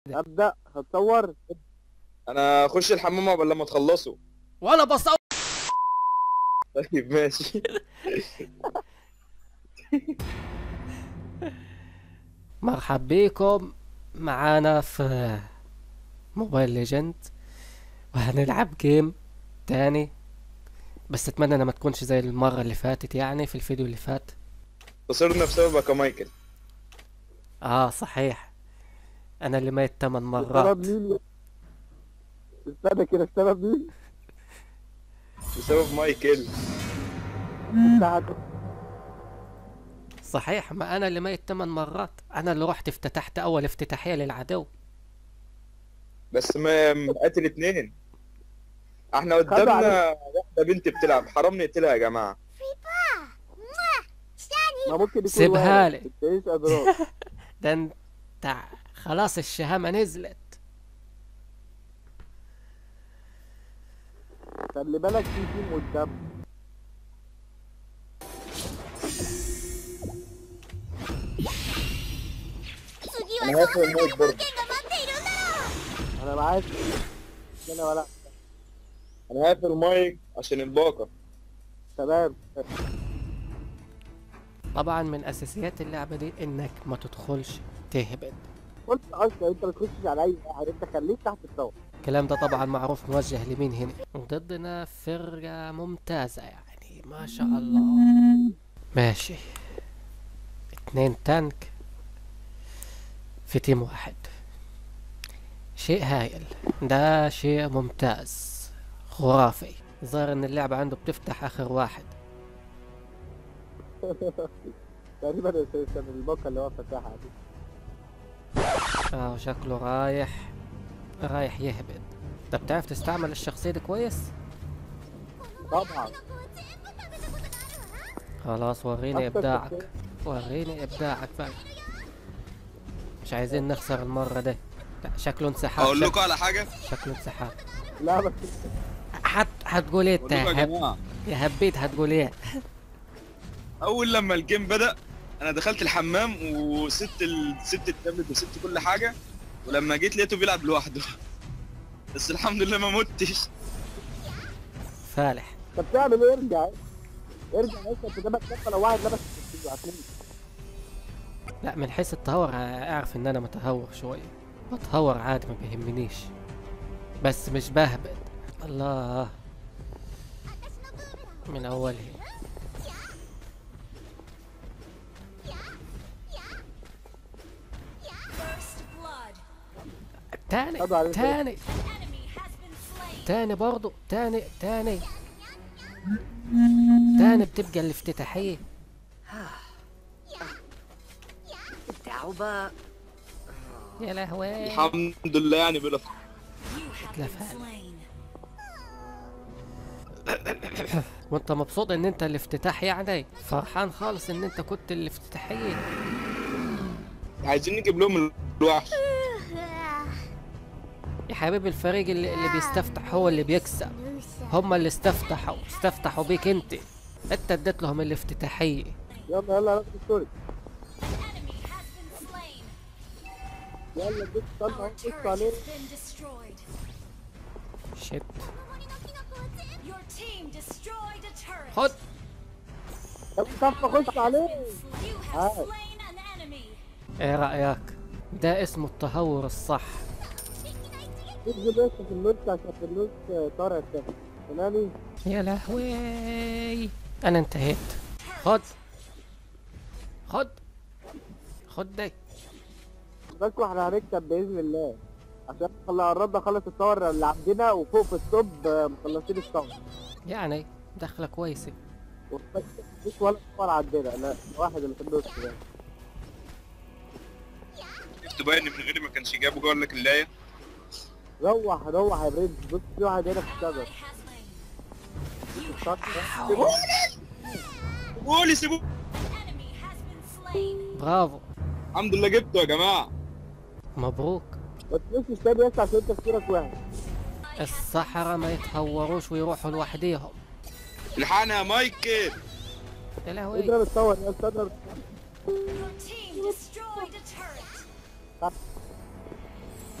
ابدا هتصور انا اخش الحمام قبل لما تخلصوا وانا بصور طيب ماشي مرحب بيكم معانا في موبايل ليجند وهنلعب جيم تاني بس اتمنى انها ما تكونش زي المرة اللي فاتت يعني في الفيديو اللي فات خسرنا بسببك يا مايكل اه صحيح انا اللي ميت تمن مرات السبب مين استنى كده السبب مين بسبب مايكل بتاعك صحيح ما انا اللي ميت تمن مرات انا اللي رحت افتتحت اول افتتاحية للعدو بس ما قاتل اتنين احنا خدوا قدامنا واحدة بنت بتلعب حرام نقتلها يا جماعة ما ممكن يكون سيبها واحد. لي. انت ايش ادراك ده انت خلاص الشهامة نزلت خلي بالك في تيم قدام انا هاخد الموت برضه انا معاك انا ولا انا هقفل المايك عشان الباقة تمام طبعا من اساسيات اللعبة دي انك ما تدخلش تهبد قلت اصلا انت ما تخشش على اي واحد انت خليك تحت الطاوله الكلام ده طبعا معروف موجه لمين هنا ضدنا فرقة ممتازة يعني ما شاء الله ماشي اتنين تانك في تيم واحد شيء هايل ده شيء ممتاز خرافي ظاهر ان اللعبة عنده بتفتح اخر واحد تقريبا اساسا الباقه اللي هو فتحها دي اه شكله رايح رايح يهبد طب بتعرف تستعمل الشخصية دي كويس طبعا خلاص وريني أكتر ابداعك شخصية. وريني ابداعك بقى مش عايزين نخسر المرة دي لا شكله انسحاب اقول شك- لكم على حاجة شكله انسحاب لا بس حت هتقول ايه اقول انت لكم يا يا هب... جماعة يا هبيت هتقول ايه اول لما الجيم بدأ انا دخلت الحمام وسبت ال... سبت التابلت وسبت كل حاجة ولما جيت لقيته بيلعب لوحده بس الحمد لله ما متش فالح طب تعمل ايه ارجع ارجع بس قدامك كفه لو واحد لبس التلفزيون هتموت لا من حيث التهور اعرف ان انا متهور شوية بتهور عادي ما بيهمنيش بس مش بهبد الله من اوله First blood. تاني خدوا عليه تاني Enemy has been slain. تاني برضو تاني تاني تاني بتبقى الافتتاحية تعبة يا لهوي الحمد لله يعني بلا You have لا been فعلا. slain. وانت مبسوط ان انت الافتتاح يعني فرحان خالص ان انت كنت الافتتاحية عايزين نجيب لهم الوحش يا حبيبي الفريق اللي, اللي بيستفتح هو اللي بيكسب هم اللي استفتحوا استفتحوا بيك انت انت اديت لهم الافتتاحية يلا يلا ركز ستوري Enemy has been slain. يلا اديك استنى اهو Our بص turret عليه has been destroyed. شت Your team destroyed a turret. خد طب كفه خش عليه You have Ah. slain an enemy. ايه رأيك ده اسمه التهور الصح تنزل بس في النص عشان في النص طارع الشمس تمامي يا لهوي انا انتهيت خد خد خد دي بس واحنا هنكسب باذن الله عشان خلى قربنا نخلص الطور اللي عندنا وفوق في الطب آه، مخلصين الطور يعني دخلة كويسة مش ولا طور عندنا لا واحد اللي في النص ده شفت بقى ان من غيري ما كانش جابه جوه لك اللايه روح روح يا برنس بص في واحد هنا في الشجر Ally has slain. في الشجر قولي سيبوه Enemy has been slain. برافو الحمد لله جبته يا جماعة مبروك ما تنسش تاني بس عشان تفكيرك وحش الصحراء ما يتهوروش ويروحوا لوحديهم الحقنا يا مايكل يا لهوي اضرب الطور يا اسطى اضرب Your team destroyed a turret.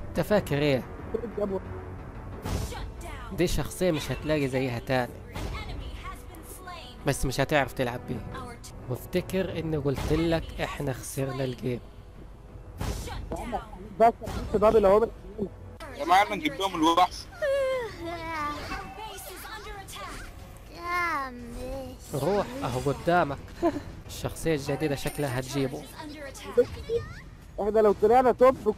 انت فاكر ايه التريد جابه Shut down. دي شخصية مش هتلاقي زيها تاني An enemy has been slain. بس مش هتعرف تلعب بيه Our t- وافتكر اني قلت لك احنا خسرنا الجيم shut down. بس الشباب اللي هو يا معلم نجيب لهم الوحش Our base is under attack. روح اهو قدامك الشخصية الجديدة شكلها هتجيبه Is under attack. احنا لو طلعنا توب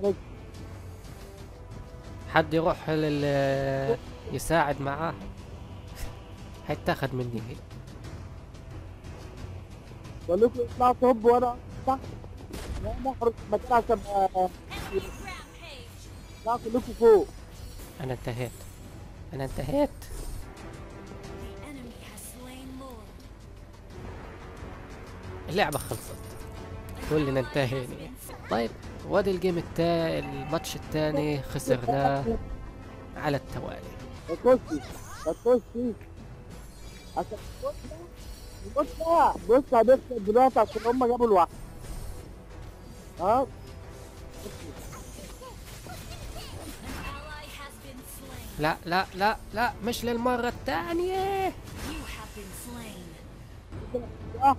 حد يروح لل يساعد معاه هيتاخد مني هي بقول لكم اطلعوا توب وانا تحت لا نخرج مكان عشان آه، Enemy rampage. اطلعوا كلكم فوق انا انتهيت انا انتهيت The enemy has slain Lord. اللعبة خلصت كلنا انتهينا طيب وادي الجيم التا الماتش التاني خسرناه على التوالي ما تخشي ما تخشي عشان بص بص بص هنخسر دلوقتي عشان هم جابوا الواحد ها Ally has been slain. لا لا لا لا مش للمرة الثانية You have been slain. اه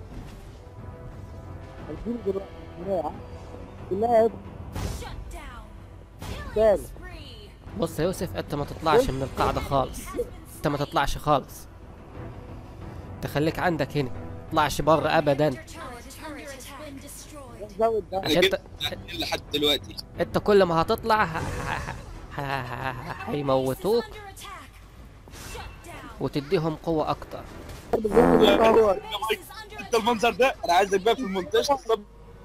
هنجيب دلوقتي ها بالله Shut down. تاني Killing spree. بص يا يوسف انت ما تطلعش من القاعدة خالص Has been انت ما تطلعش خالص انت خليك عندك هنا تطلعش بره ابدا Our turret has been destroyed. زود ده عشان انت اتنين لحد دلوقتي انت كل ما هتطلع ه- ه- ه- ه- هيموتوك Under attack. Shut down. وتديهم قوة اكتر Base is under انت المنظر ده انا عايزك بقى في المونتاج تصب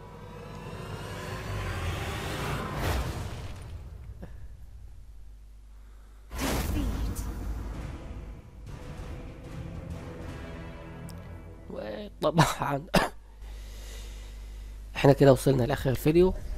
defeat. وطبعا احنا كده وصلنا لاخر الفيديو